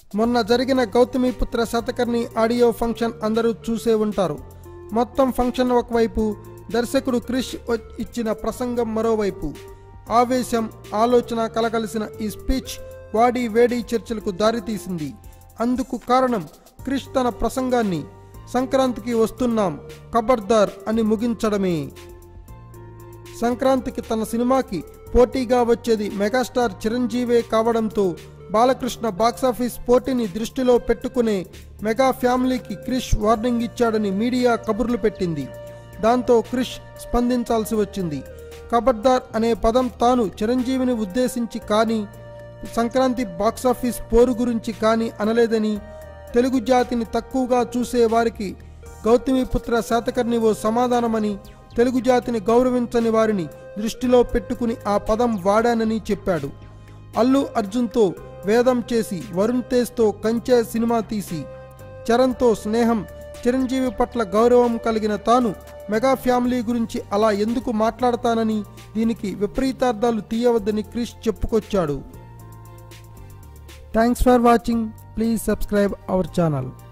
మొన్న జరిగిన Gautamiputra శతకర్ణి audio function అందరూ చూసే ఉంటారు మొత్తం ఫంక్షన్ ఒకవైపు దర్శకుడు క్రిష్ వ- ఇచ్చిన ప్రసంగం మరోవైపు ఆవేశం ఆలోచన కలగలిసిన ఈ స్పీచ్ వాడి వేడి చర్చలకు దారితీసింది అందుకు కారణం క్రిష్ తన ప్రసంగాన్ని సంక్రాంతికి వస్తున్నాం ఖబర్దార్ అని ముగించడమే సంక్రాంతికి తన సినిమాకి పోటీగా వచ్చేది మెగాస్టార్ చిరంజీవే కావడంతో బాలకృష్ణ బాక్సాఫీస్ పోటీని దృష్టిలో పెట్టుకునే మెగా ఫ్యామిలీకి క్రిష్ వార్నింగ్ ఇచ్చాడని మీడియా కబుర్లు పెట్టింది దాంతో క్రిష్ స్పందించాల్సి వచ్చింది ఖబర్దార్ అనే పదం తాను చిరంజీవిని ఉద్దేశించి కానీ సంక్రాంతి బాక్సాఫీస్ పోరు గురించి కానీ అనలేదని తెలుగు జాతిని తక్కువగా చూసే వారికి గౌతమిపుత్ర శాతకర్ణి ఓ సమాధానమని తెలుగు జాతిని గౌరవించని వారిని దృష్టిలో పెట్టుకుని ఆ పదం వాడానని చెప్పాడు అల్లు అర్జున్తో వేదం చేసి వరుణ్ తేజ్తో కంచె సినిమా తీసి చరణ్తో స్నేహం చిరంజీవి పట్ల గౌరవం కలిగిన తాను మెగా ఫ్యామిలీ గురించి అలా ఎందుకు మాట్లాడతానని దీనికి విపరీతార్థాలు తీయవద్దని క్రిష్ చెప్పుకొచ్చాడు thanks for watching please subscribe our channel